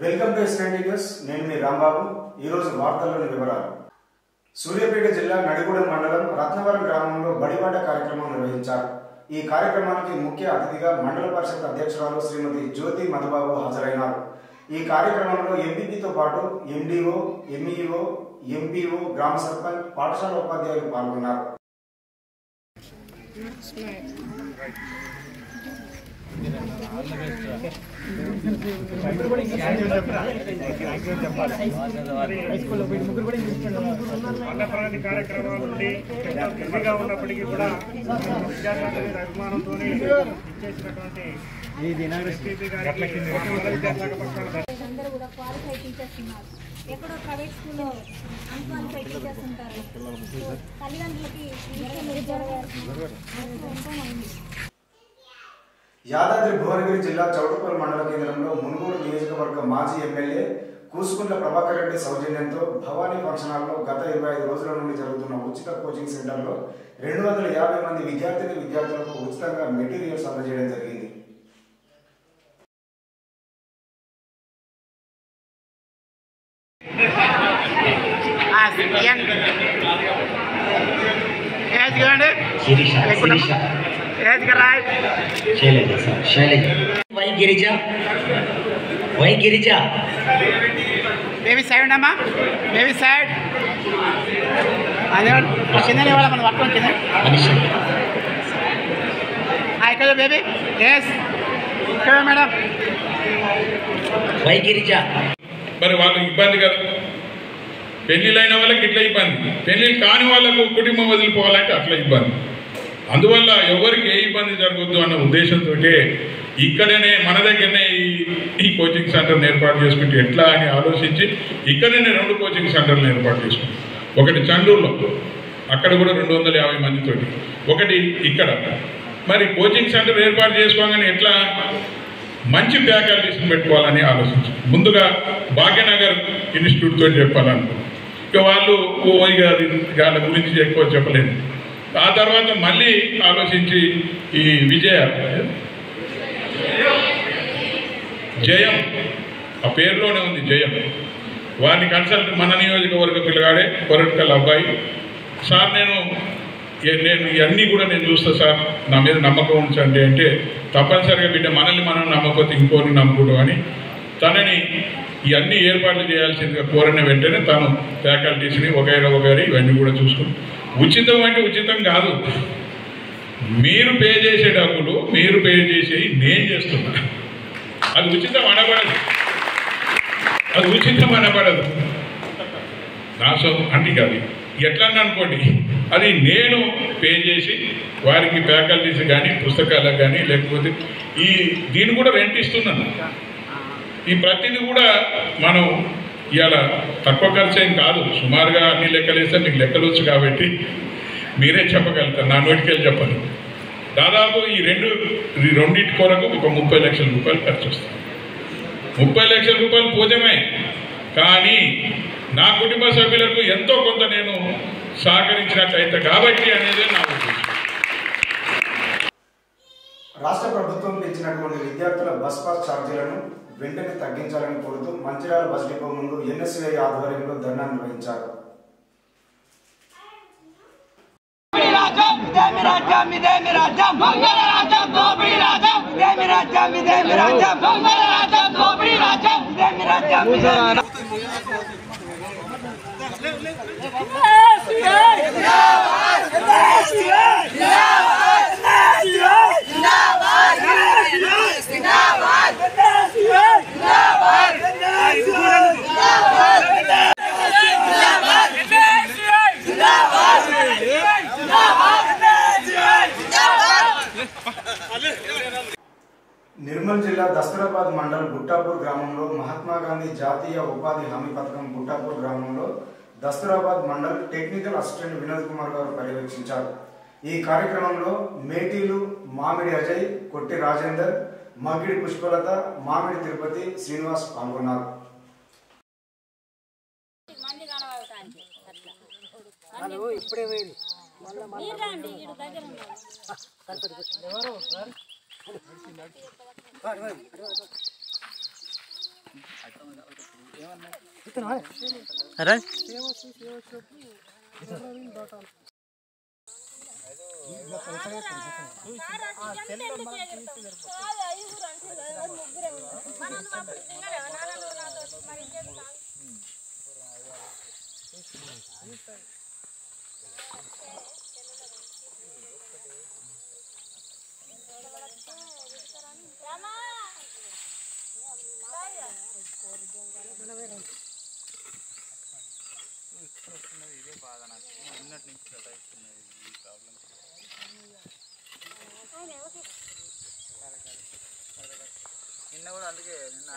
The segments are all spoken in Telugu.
వెల్కమ్ టు ఎస్ఎన్టీ న్యూస్ నేను మీ రాంబాబు ఈరోజు వార్తల్లోని వివరాలు సూర్యాపేట జిల్లా నడిగూడెం మండలం రత్నవరం గ్రామంలో బడిబాట కార్యక్రమం నిర్వహించారు ఈ కార్యక్రమానికి ముఖ్య అతిథిగా మండల పరిషత్ అధ్యక్షురాలు శ్రీమతి జ్యోతి మధుబాబు హాజరైనారు ఈ కార్యక్రమంలో ఎంపీపీతో పాటు ఎండీఓ ఎంఈఓ ఎంపీఓ గ్రామ సర్పంచ్ పాఠశాల ఉపాధ్యాయులు పాల్గొన్నారు అన్నప్రాంతి కార్యక్రమాల నుండి ఎంతో బిజీగా ఉన్నప్పటికీ కూడా విద్యాశాఖ మీద అభిమానంతో చేసినటువంటి ఎస్పీపీ గారికి కోటి విద్యాశాఖ పక్షాన అందరూ కూడా క్వాలిఫైడ్ టీచర్స్ ఉన్నారు ఎక్కడో ప్రైవేట్ స్కూల్లో అన్క్వాలిఫైడ్ టీచర్స్ ఉంటారు తల్లిదండ్రులకి ఈ విషయం జరగాల్సిన అవసరం ఎంతైనా ఉంది యాదాద్రి భువనగిరి జిల్లా చౌటుపల్లి మండల కేంద్రంలో మునుగోడు నియోజకవర్గ మాజీ ఎమ్మెల్యే కూసుకుంట్ల ప్రభాకర్ రెడ్డి సౌజన్యంతో భవానీ ఫంక్షన్ హాల్లో గత ఇరవై ఐదు రోజుల నుండి జరుగుతున్న ఉచిత కోచింగ్ సెంటర్లో రెండు వందల యాభై మంది విద్యార్థిని విద్యార్థులకు ఉచితంగా మెటీరియల్స్ అందజేయడం జరిగింది ఏజ్ చూడండి శిరీష శిరీష ఏజ్ రాయ్ Sailaja sir Sailaja Y Girija Y Girija baby side అమ్మా బేబీ సైడ్ అదే కింద ఇవ్వాలి మనం పట్టుకోండి కింద మనిషి ఇక్కడ బేబీ ఎస్ ఇక్కడ మేడం వై గిరిజ మరి వాళ్ళకి ఇబ్బంది కదా పెళ్ళిళ్ళైన వాళ్ళకి ఇట్లా ఇబ్బంది పెళ్ళిళ్ళు కాని వాళ్ళకు కుటుంబం వదిలిపోవాలంటే అట్లా ఇబ్బంది అందువల్ల ఎవరికి ఏ ఇబ్బంది జరగద్దు అన్న ఉద్దేశంతో ఇక్కడనే మన దగ్గరనే ఈ ఈ కోచింగ్ సెంటర్ని ఏర్పాటు చేసుకుంటే ఎట్లా అని ఆలోచించి ఇక్కడనే రెండు కోచింగ్ సెంటర్లు ఏర్పాటు చేసుకుంటాం ఒకటి చండూరులో అక్కడ కూడా రెండు వందల యాభై మందితోటి ఒకటి ఇక్కడ మరి కోచింగ్ సెంటర్ ఏర్పాటు చేసుకోగానే ఎట్లా మంచి ఫ్యాకల్టీస్ని పెట్టుకోవాలని ఆలోచించాం ముందుగా భాగ్యనగర్ ఇన్స్టిట్యూట్ తోటి చెప్పాలనుకున్నాం ఇక వాళ్ళు ఓ ఇక అది వాళ్ళ గురించి ఎక్కువ చెప్పలేదు ఆ తర్వాత మళ్ళీ ఆలోచించి ఈ విజయ జయం ఆ పేరులోనే ఉంది జయం వారిని కన్సల్ట్ మన నియోజకవర్గ పిల్లగాడే కొరటికల్ అబ్బాయి సార్ నేను ఏ- నేను ఇవన్నీ కూడా నేను చూస్తా సార్ నా మీద నమ్మకం ఉంచండి అంటే తప్పనిసరిగా బిడ్డ మనల్ని మనం నమ్మకపోతే ఇంకోరిని నమ్ముకుంటాం అని తనని ఇవన్నీ ఏర్పాట్లు చేయాల్సిందిగా కోరిన వెంటనే తాను ఫ్యాకల్టీస్ని వగైరా వగైరా ఇవన్నీ కూడా చూసుకుని ఉచితం అంటే ఉచితం కాదు మీరు పే చేసే డబ్బులు మీరు పే చేసేవి నేను చేస్తున్నా అది ఉచితం అనబడదు అది ఉచితం అనబడదు నా సో అంటే ఇక అది ఎట్లా అనుకోండి అది నేను పే చేసి వారికి ఫ్యాకల్టీస్ కానీ పుస్తకాలకు కానీ లేకపోతే ఈ దీన్ని కూడా రెంట్ ఇస్తున్నాను ఈ ప్రతిదీ కూడా మనం ఇవాళ తక్కువ ఖర్చు ఏం కాదు సుమారుగా అన్ని లెక్కలు వేస్తే మీకు లెక్కలు వచ్చు కాబట్టి మీరే చెప్పగలుగుతారు నా నోటికెళ్ళి చెప్పను దాదాపు ఈ రెండు ఈ రెండింటి కొరకు ఒక ముప్పై లక్షల రూపాయలు ఖర్చు వస్తుంది ముప్పై లక్షల రూపాయలు పూజమే కానీ నా కుటుంబ సభ్యులకు ఎంతో కొంత నేను సహకరించినట్లయితే కాబట్టి అనేది నా ఉద్దేశం రాష్ట్ర ప్రభుత్వం పెంచినటువంటి విద్యార్థుల బస్ పాస్ ఛార్జీలను వెంటనే తగ్గించాలని కోరుతూ మంచిర్యాల బస్ డిపో ముందు ఎన్ఎస్ఐ ఆధ్వర్యంలో ధర్నా నిర్వహించారు నిర్మల్ జిల్లా దస్తరాబాద్ మండల్ గుట్టాపూర్ గ్రామంలో మహాత్మా గాంధీ జాతీయ ఉపాధి హామీ పథకం గుట్టాపూర్ గ్రామంలో దస్తరాబాద్ మండల్ టెక్నికల్ అసిస్టెంట్ వినోద్ కుమార్ గారు పర్యవేక్షించారు ఈ కార్యక్రమంలో మేటీలు మామిడి అజయ్ కొట్టి రాజేందర్ మగిడి పుష్పలత మామిడి తిరుపతి శ్రీనివాస్ పాల్గొన్నారు మంది కనబడటానికి అట్లా మీరు రండి ఇటు దగ్గర ఉన్నారు అరే నిన్న కూడా అందుకే నిన్న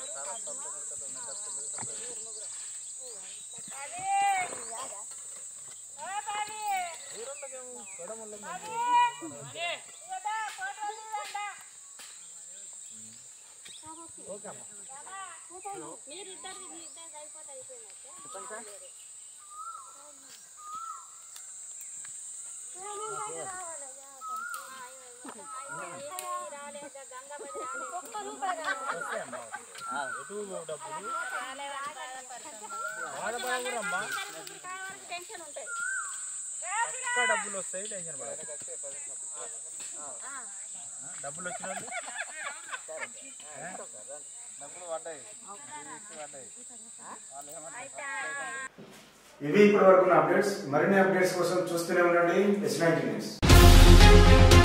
టెన్షన్ ఉంటుంది డబ్బులు వస్తాయి టెన్షన్ పడదు డబ్బులు వచ్చిన వాళ్ళు డబ్బులు పడ్డాయి పడ్డాయి వాళ్ళు ఏమన్నా ఇవి ఇప్పటి వరకు అప్డేట్స్ మరిన్ని అప్డేట్స్ కోసం చూస్తూనే ఉండండి ఎస్ నైన్టీ న్యూస్